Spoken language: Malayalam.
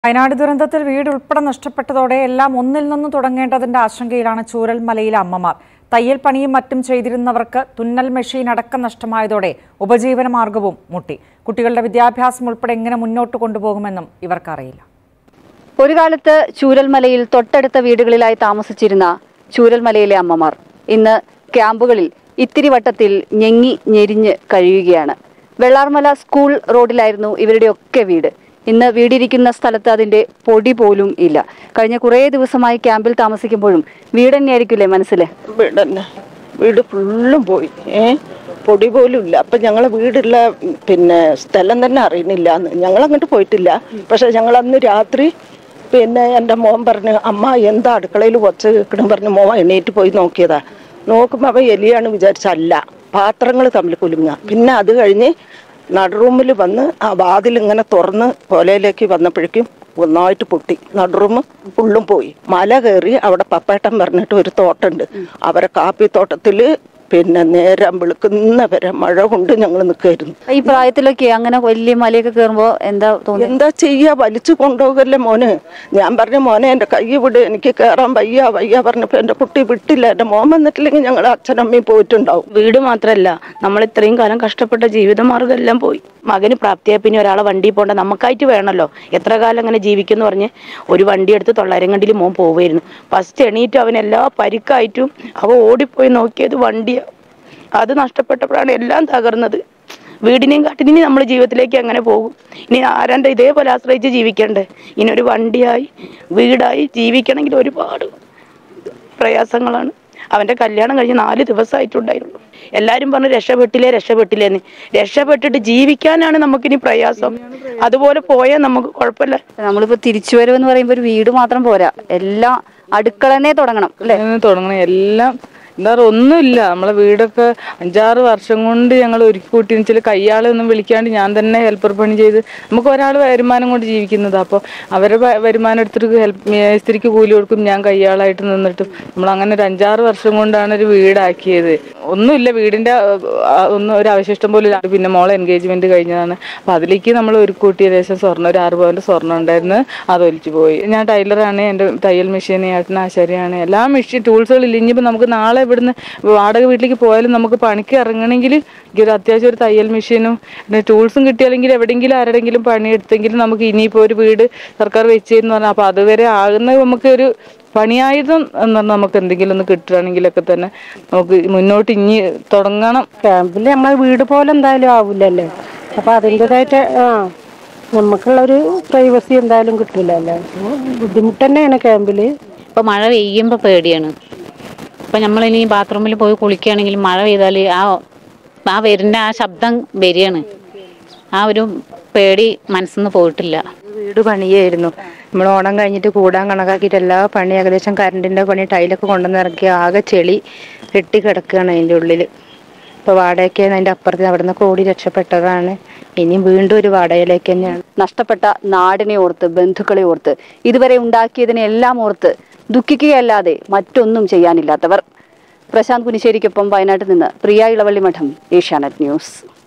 വയനാട് ദുരന്തത്തിൽ വീട് ഉൾപ്പെടെ നഷ്ടപ്പെട്ടതോടെ എല്ലാം ഒന്നിൽ നിന്ന് തുടങ്ങേണ്ടതിന്റെ ആശങ്കയിലാണ് ചൂരൽമലയിലെ അമ്മമാർ തയ്യൽ പണിയും മറ്റും ചെയ്തിരുന്നവർക്ക് തുന്നൽ മെഷീൻ അടക്കം നഷ്ടമായതോടെ ഉപജീവന മാർഗവും മുട്ടി കുട്ടികളുടെ വിദ്യാഭ്യാസം ഉൾപ്പെടെ എങ്ങനെ മുന്നോട്ട് കൊണ്ടുപോകുമെന്നും ഇവർക്കറിയില്ല ഒരു കാലത്ത് ചൂരൽമലയിൽ തൊട്ടടുത്ത വീടുകളിലായി താമസിച്ചിരുന്ന ചൂരൽമലയിലെ അമ്മമാർ ഇന്ന് ക്യാമ്പുകളിൽ ഇത്തിരി വട്ടത്തിൽ ഞെങ്ങി ഞെരിഞ്ഞ് കഴിയുകയാണ് വെള്ളാർമല സ്കൂൾ റോഡിലായിരുന്നു ഇവരുടെയൊക്കെ വീട് ഇന്ന് വീടിരിക്കുന്ന സ്ഥലത്ത് അതിന്റെ പൊടി പോലും ഇല്ല കഴിഞ്ഞ കുറേ ദിവസമായി ക്യാമ്പിൽ താമസിക്കുമ്പോഴും വീട് തന്നെയായിരിക്കില്ലേ മനസ്സിൽ വീട് തന്നെ വീട് ഫുള്ളും പോയി ഏ പൊടി പോലും ഇല്ല അപ്പൊ ഞങ്ങളെ വീടുള്ള ഉം, പിന്നെ സ്ഥലം തന്നെ അറിയുന്നില്ല എന്ന് ഞങ്ങൾ അങ്ങോട്ട് പോയിട്ടില്ല പക്ഷെ ഞങ്ങൾ അന്ന് രാത്രി പിന്നെ എൻ്റെ മോൻ പറഞ്ഞു അമ്മ എന്താ അടുക്കളയിൽ ഒച്ച കേൾക്കണം പറഞ്ഞു മോൻ എണീറ്റ് പോയി നോക്കിയതാ നോക്കുമ്പോൾ അവ എലിയാണ് വിചാരിച്ചല്ല പാത്രങ്ങൾ തമ്മിൽ കുലുങ്ങുക പിന്നെ അത് കഴിഞ്ഞ് നടുറൂമിൽ വന്ന് ആ വാതിൽ ഇങ്ങനെ തുറന്ന് കൊലയിലേക്ക് വന്നപ്പോഴേക്കും ഒന്നായിട്ട് പൊട്ടി നടുറൂം ഫുള്ളും പോയി മല കയറി അവിടെ പപ്പേട്ടൻ പറഞ്ഞിട്ട് ഒരു തോട്ടമുണ്ട് അവരെ കാപ്പി തോട്ടത്തില് പിന്നെ നേരം വെളുക്കുന്ന വരെ മഴ കൊണ്ട് ഞങ്ങൾ നിൽക്കായിരുന്നു ഈ പ്രായത്തിലൊക്കെ അങ്ങനെ വലിയ മലയൊക്കെ കയറുമ്പോ എന്താ തോന്നി എന്താ ചെയ്യാ വലിച്ചു കൊണ്ടുപോകല്ലേ മോന് ഞാൻ പറഞ്ഞു മോനെ എൻ്റെ കൈ വിട് എനിക്ക് കയറാൻ വയ്യ വയ്യ പറഞ്ഞപ്പോ എൻ്റെ കുട്ടി വിട്ടില്ല എൻ്റെ മോൻ വന്നിട്ടില്ലെങ്കിൽ ഞങ്ങൾ അച്ഛനമ്മയും പോയിട്ടുണ്ടാവും വീട് മാത്രമല്ല നമ്മൾ ഇത്രയും കാലം കഷ്ടപ്പെട്ട ജീവിതമാർഗ്ഗം എല്ലാം പോയി മകന് പ്രാപ്തിയായ പിന്നെ ഒരാളെ വണ്ടി പോണ്ട നമുക്കായിട്ട് വേണമല്ലോ എത്ര കാലം അങ്ങനെ ജീവിക്കുന്നു പറഞ്ഞ് ഒരു വണ്ടി എടുത്ത് തൊള്ളായിരം കണ്ടിൽ മോൻ പോവുമായിരുന്നു ഫസ്റ്റ് എണീറ്റ് അവൻ എല്ലാ പരിക്കായിട്ടും അവ ഓടിപ്പോയി നോക്കിയത് വണ്ടിയാ അത് നഷ്ടപ്പെട്ടപ്പോഴാണ് എല്ലാം തകർന്നത് വീടിനെയും കാട്ടിനെയും നമ്മൾ ജീവിതത്തിലേക്ക് അങ്ങനെ പോകും ഇനി ആരാൻ്റെ ഇതേപോലെ ആശ്രയിച്ച് ജീവിക്കണ്ടേ ഇനി ഒരു വണ്ടിയായി വീടായി ജീവിക്കണമെങ്കിൽ ഒരുപാട് പ്രയാസങ്ങളാണ് അവന്റെ കല്യാണം കഴിഞ്ഞ് നാല് ദിവസമായിട്ടുണ്ടായിരുന്നു എല്ലാരും പറഞ്ഞു രക്ഷപ്പെട്ടില്ലേ രക്ഷപ്പെട്ടില്ലേന്ന് രക്ഷപ്പെട്ടിട്ട് ജീവിക്കാനാണ് നമുക്കിനി പ്രയാസം അതുപോലെ പോയാൽ നമുക്ക് കുഴപ്പമില്ല നമ്മളിപ്പോ തിരിച്ചു വരവെന്ന് പറയുമ്പോ ഒരു വീട് മാത്രം പോരാ എല്ലാം അടുക്കളനെ തുടങ്ങണം അല്ലെ അങ്ങനെ തുടങ്ങണം എല്ലാം എന്താ പറയുക ഒന്നുമില്ല നമ്മളെ വീടൊക്കെ അഞ്ചാറ് വർഷം കൊണ്ട് ഞങ്ങൾ ഒരുക്കി കൂട്ടി വെച്ചാൽ കയ്യാളെ ഒന്നും വിളിക്കാണ്ട് ഞാൻ തന്നെ ഹെൽപ്പർ പണി ചെയ്ത് നമുക്ക് ഒരാൾ വരുമാനം കൊണ്ട് ജീവിക്കുന്നത് അപ്പോൾ അവരെ വ- വരുമാനം എടുത്തിട്ട് ഹെൽപ്പ് മേസ്ത്രിക്ക് കൂലി കൊടുക്കും ഞാൻ കയ്യാളായിട്ട് നിന്നിട്ടും നമ്മൾ അങ്ങനെ ഒരു അഞ്ചാറ് വർഷം കൊണ്ടാണ് ഒരു വീടാക്കിയത് ഒന്നുമില്ല വീടിന്റെ ആ, ഒന്നും ഒരു അവശിഷ്ടം പോലും ഇല്ല പിന്നെ മോളെ എൻഗേജ്മെന്റ് കഴിഞ്ഞതാണ് അപ്പൊ അതിലേക്ക് നമ്മൾ ഒരു കൂട്ടിയ ദേശം സ്വർണ്ണം ഒരു ആറ് പവന്റെ സ്വർണ്ണം ഉണ്ടായിരുന്നു അത് ഒലിച്ചു പോയി ഞാൻ ടൈലറാണ് എൻ്റെ തയ്യൽ മെഷീൻ ഏട്ടൻ ആശാരിയാണ് എല്ലാ മെഷീൻ ടൂൾസുകളില്ല ഇനിയിപ്പോൾ നമുക്ക് നാളെ ഇവിടുന്ന് വാടക വീട്ടിലേക്ക് പോയാലും നമുക്ക് പണിക്ക് ഇറങ്ങണമെങ്കിൽ എനിക്ക് ഒരു അത്യാവശ്യം ഒരു തയ്യൽ മെഷീനും പിന്നെ ടൂൾസും കിട്ടിയാലെങ്കിൽ എവിടെയെങ്കിലും ആരുടെങ്കിലും പണിയെടുത്തെങ്കിലും നമുക്ക് ഇനിയിപ്പോൾ ഒരു വീട് സർക്കാർ വെച്ചെന്ന് പറഞ്ഞാൽ അപ്പോൾ അതുവരെ ആകുന്ന നമുക്ക് ഒരു പണിയായുധം എന്ന് പറഞ്ഞാൽ നമുക്ക് എന്തെങ്കിലും ഒന്ന് കിട്ടുകയാണെങ്കിലൊക്കെ തന്നെ നമുക്ക് മുന്നോട്ട് ഇനി തുടങ്ങണം ക്യാമ്പിൽ നമ്മളെ വീട് പോലെ എന്തായാലും ആവില്ലല്ലോ അപ്പൊ അതിൻ്റെതായിട്ട് ആ നമുക്കുള്ളൊരു പ്രൈവസി എന്തായാലും കിട്ടില്ലല്ലോ ബുദ്ധിമുട്ട് തന്നെയാണ് ക്യാമ്പില് ഇപ്പൊ മഴ പെയ്യുമ്പോൾ പേടിയാണ് ഇപ്പൊ നമ്മളിനി ബാത്റൂമിൽ പോയി കുളിക്കുകയാണെങ്കിൽ മഴ പെയ്താൽ ആ ആ വരുന്ന ആ ശബ്ദം വരികയാണ് ആ ഒരു പേടി മനസ്സിൽ നിന്ന് പോയിട്ടില്ല വീട് പണിയായിരുന്നു നമ്മൾ ഓണം കഴിഞ്ഞിട്ട് കൂടാൻ കണക്കാക്കിയിട്ട് എല്ലാ പണി ഏകദേശം കറണ്ടിന്റെ പണി ടൈലൊക്കെ കൊണ്ടുവന്ന് ഇറക്കി ആകെ ചെളി കെട്ടി കിടക്കുകയാണ് അതിൻ്റെ ഉള്ളിൽ ഇപ്പോൾ വാടകയ്ക്ക് അതിൻ്റെ അപ്പുറത്ത് അവിടെ നിന്ന് ഓടി രക്ഷപ്പെട്ടതാണ് ഇനിയും വീണ്ടും ഒരു വാടകയിലേക്ക് തന്നെയാണ് നഷ്ടപ്പെട്ട നാടിനെ ഓർത്ത് ബന്ധുക്കളെ ഓർത്ത് ഇതുവരെ ഉണ്ടാക്കിയതിനെ എല്ലാം ഓർത്ത് ദുഃഖിക്കുകയല്ലാതെ മറ്റൊന്നും ചെയ്യാനില്ലാത്തവർ പ്രശാന്ത് കുനിശ്ശേരിക്കൊപ്പം വയനാട്ടിൽ നിന്ന് പ്രിയ ഇളവള്ളി മഠം ഏഷ്യാനെറ്റ് ന്യൂസ്